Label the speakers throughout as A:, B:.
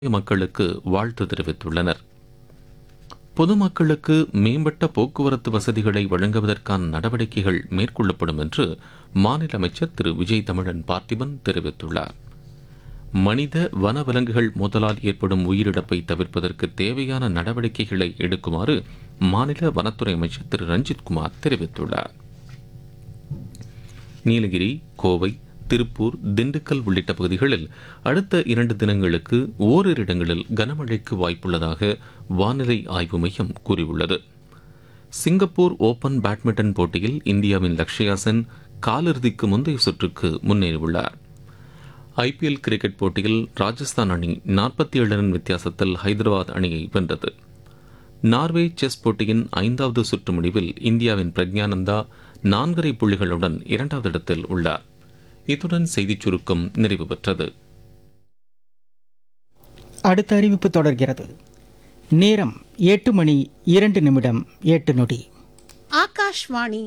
A: மக்களுக்கு வாழ்த்து தெரிவித்துள்ளனர் பொதுமக்களுக்கு மேம்பட்ட போக்குவரத்து வசதிகளை வழங்குவதற்கான நடவடிக்கைகள் மேற்கொள்ளப்படும் என்று மாநில அமைச்சர் திரு விஜய் தமிழன் பார்த்திபன் தெரிவித்துள்ளார் மனித வனவிலங்குகள் மோதலால் ஏற்படும் உயிரிழப்பை தவிர்ப்பதற்கு தேவையான நடவடிக்கைகளை எடுக்குமாறு மாநில வனத்துறை அமைச்சர் திரு ரஞ்சித் குமார் தெரிவித்துள்ளார் நீலகிரி கோவை திருப்பூர் திண்டுக்கல் உள்ளிட்ட பகுதிகளில் அடுத்த இரண்டு தினங்களுக்கு ஓரிரு இடங்களில் கனமழைக்கு வாய்ப்புள்ளதாக வானிலை ஆய்வு மையம் கூறியுள்ளது சிங்கப்பூர் ஓபன் பேட்மிண்டன் போட்டியில் இந்தியாவின் லக்ஷயா சென் காலிறுதிக்கு முந்தைய சுற்றுக்கு முன்னேறியுள்ளார் ஐபிஎல் கிரிக்கெட் போட்டியில் ராஜஸ்தான் அணி நாற்பத்தி ஏழு ரன் வித்தியாசத்தில் ஹைதராபாத் அணியை வென்றது நார்வே செஸ் போட்டியின் ஐந்தாவது சுற்று முடிவில் இந்தியாவின் பிரக்ஞானந்தா நான்கரை புள்ளிகளுடன் இரண்டாவது இடத்தில் உள்ளார் இத்துடன் செய்திச் சுருக்கம் நிறைவு பெற்றது
B: அடுத்த அறிவிப்பு தொடர்கிறது நேரம் எட்டு மணி இரண்டு நிமிடம் எட்டு நொடி
C: ஆகாஷ்வாணி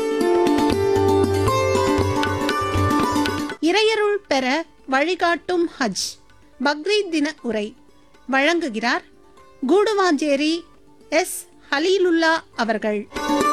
C: இறையருள் பெற வழிகாட்டும் ஹஜ் பக்ரீத் தின உரை வழங்குகிறார் கூடுவாஞ்சேரி எஸ் ஹலீலுல்லா அவர்கள்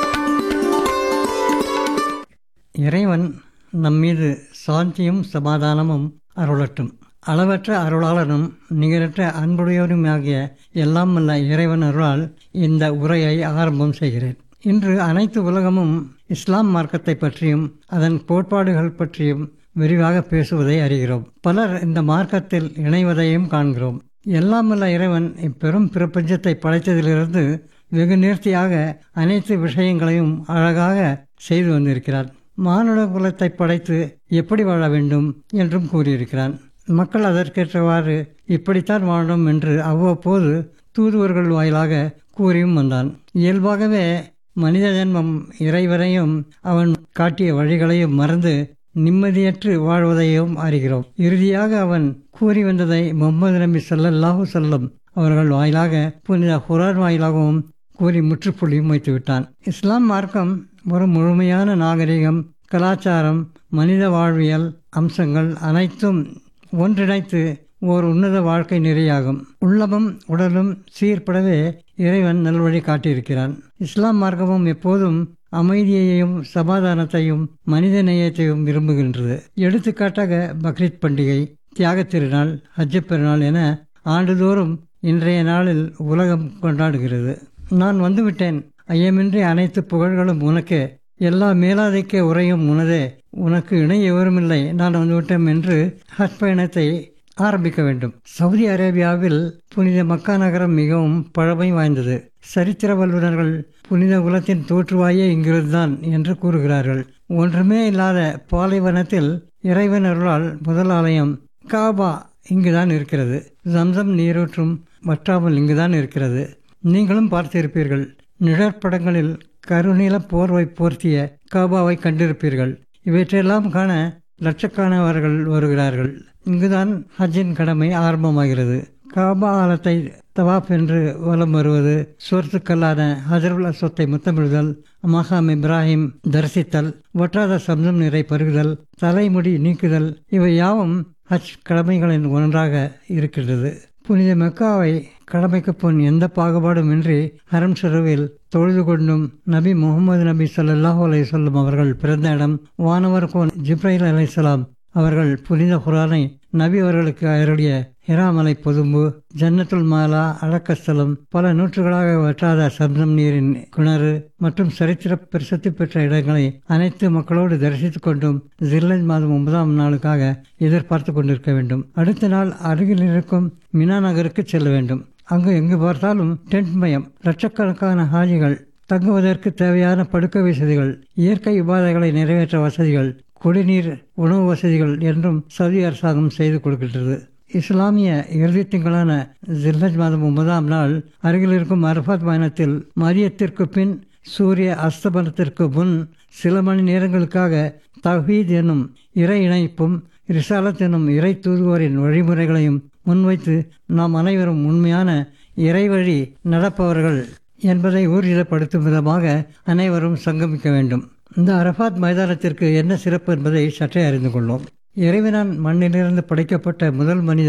D: இறைவன் நம்மீது சாந்தியும் சமாதானமும் அருளட்டும் அளவற்ற அருளாளனும் நிகரற்ற அன்புடையோருமாகிய எல்லாம் வல்ல இறைவன் அருளால் இந்த உரையை ஆரம்பம் செய்கிறேன் இன்று அனைத்து உலகமும் இஸ்லாம் மார்க்கத்தை பற்றியும் அதன் கோட்பாடுகள் பற்றியும் விரிவாக பேசுவதை அறிகிறோம் பலர் இந்த மார்க்கத்தில் இணைவதையும் காண்கிறோம் எல்லாம் வல்ல இறைவன் இப்பெரும் பிரபஞ்சத்தை படைத்ததிலிருந்து வெகு நேர்த்தியாக அனைத்து விஷயங்களையும் அழகாக செய்து வந்திருக்கிறார் மானுட குலத்தை படைத்து எப்படி வாழ வேண்டும் என்றும் கூறியிருக்கிறான் மக்கள் அதற்கேற்றவாறு இப்படித்தான் வாழணும் என்று அவ்வப்போது தூதுவர்கள் வாயிலாக கூறியும் வந்தான் இயல்பாகவே மனித ஜென்மம் இறைவரையும் அவன் காட்டிய வழிகளையும் மறந்து நிம்மதியற்று வாழ்வதையும் அறிகிறோம் இறுதியாக அவன் கூறி வந்ததை முகமது நபி ஸல்லல்லாஹு செல்லம் அவர்கள் வாயிலாக புனித குரான் வாயிலாகவும் கூறி முற்றுப்புள்ளியும் வைத்துவிட்டான் இஸ்லாம் மார்க்கம் ஒரு முழுமையான நாகரிகம் கலாச்சாரம் மனித வாழ்வியல் அம்சங்கள் அனைத்தும் ஒன்றிணைத்து ஓர் உன்னத வாழ்க்கை நெறியாகும் உள்ளமும் உடலும் சீர்படவே இறைவன் நல்வழி காட்டியிருக்கிறான் இஸ்லாம் மார்க்கமும் எப்போதும் அமைதியையும் சமாதானத்தையும் மனித நேயத்தையும் விரும்புகின்றது எடுத்துக்காட்டாக பக்ரீத் பண்டிகை தியாகத் திருநாள் ஹஜ்ஜ பெருநாள் என ஆண்டுதோறும் இன்றைய நாளில் உலகம் கொண்டாடுகிறது நான் வந்துவிட்டேன் ஐயமின்றி அனைத்து புகழ்களும் உனக்கே எல்லா மேலாதைக்க உரையும் உனதே உனக்கு இணை எவருமில்லை நான் வந்துவிட்டேன் என்று ஹஜ் பயணத்தை ஆரம்பிக்க வேண்டும் சவுதி அரேபியாவில் புனித மக்கா நகரம் மிகவும் பழமை வாய்ந்தது சரித்திர வல்லுநர்கள் புனித குலத்தின் தோற்றுவாயே இங்கிருந்துதான் என்று கூறுகிறார்கள் ஒன்றுமே இல்லாத பாலைவனத்தில் இறைவன் அருளால் முதல் ஆலயம் காபா இங்குதான் இருக்கிறது ஜம்சம் நீரூற்றும் வற்றாமல் இங்குதான் இருக்கிறது நீங்களும் பார்த்திருப்பீர்கள் நிழற்படங்களில் கருநீல போர்வை போர்த்திய காபாவை கண்டிருப்பீர்கள் இவற்றையெல்லாம் காண லட்சக்கணவர்கள் வருகிறார்கள் இங்குதான் ஹஜ்ஜின் கடமை ஆரம்பமாகிறது காபா ஆலத்தை தவாப் என்று வலம் வருவது சொர்த்துக்கல்லான ஹஜருல் அஸ்வத்தை முத்தமிடுதல் மகாம் இப்ராஹிம் தரிசித்தல் வற்றாத சம்சம் நிறை பருகுதல் தலைமுடி நீக்குதல் இவை யாவும் ஹஜ் கடமைகளின் ஒன்றாக இருக்கின்றது புனித மெக்காவை கடமைக்கு பொன் எந்த பாகுபாடும் இன்றி ஹரம் ஷெருவில் தொழுது கொண்டும் நபி முகமது நபி ஸல்லல்லாஹு அலைஹி வஸல்லம் அவர்கள் பிறந்த இடம் வானவர் கோன் ஜிப்ரைல் அலைஹிஸ்ஸலாம் அவர்கள் புனித குரானை நபி அவர்களுக்கு அருளிய ஹிராமலை பொதும்பு ஜன்னத்துல் மாலா அடக்கஸ்தலம் பல நூற்றுகளாக வற்றாத சப்தம் நீரின் கிணறு மற்றும் சரித்திர பிரசித்தி பெற்ற இடங்களை அனைத்து மக்களோடு தரிசித்துக் கொண்டும் ஜில்லஜ் மாதம் ஒன்பதாம் நாளுக்காக எதிர்பார்த்து கொண்டிருக்க வேண்டும் அடுத்த நாள் அருகில் இருக்கும் மினா நகருக்கு செல்ல வேண்டும் அங்கு எங்கு பார்த்தாலும் டென்ட் மயம் லட்சக்கணக்கான ஹாஜிகள் தங்குவதற்கு தேவையான படுக்கை வசதிகள் இயற்கை உபாதைகளை நிறைவேற்ற வசதிகள் குடிநீர் உணவு வசதிகள் என்றும் சவுதி அரசாங்கம் செய்து கொடுக்கின்றது இஸ்லாமிய இறுதி திங்களான ஜில்லஜ் மாதம் ஒன்பதாம் நாள் அருகில் இருக்கும் அரபாத் பயணத்தில் மதியத்திற்கு பின் சூரிய அஸ்தமனத்திற்கு முன் சில மணி நேரங்களுக்காக தஹீத் என்னும் இறை இணைப்பும் ரிசாலத் என்னும் இறை தூதுவோரின் வழிமுறைகளையும் முன்வைத்து நாம் அனைவரும் உண்மையான இறைவழி நடப்பவர்கள் என்பதை ஊர்ஜிதப்படுத்தும் விதமாக அனைவரும் சங்கமிக்க வேண்டும் இந்த அரபாத் மைதானத்திற்கு என்ன சிறப்பு என்பதை சற்றே அறிந்து கொள்வோம் இறைவனான் மண்ணிலிருந்து படைக்கப்பட்ட முதல் மனிதர்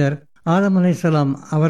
D: ஆதம் அலைஹிஸ்ஸலாம் அவர்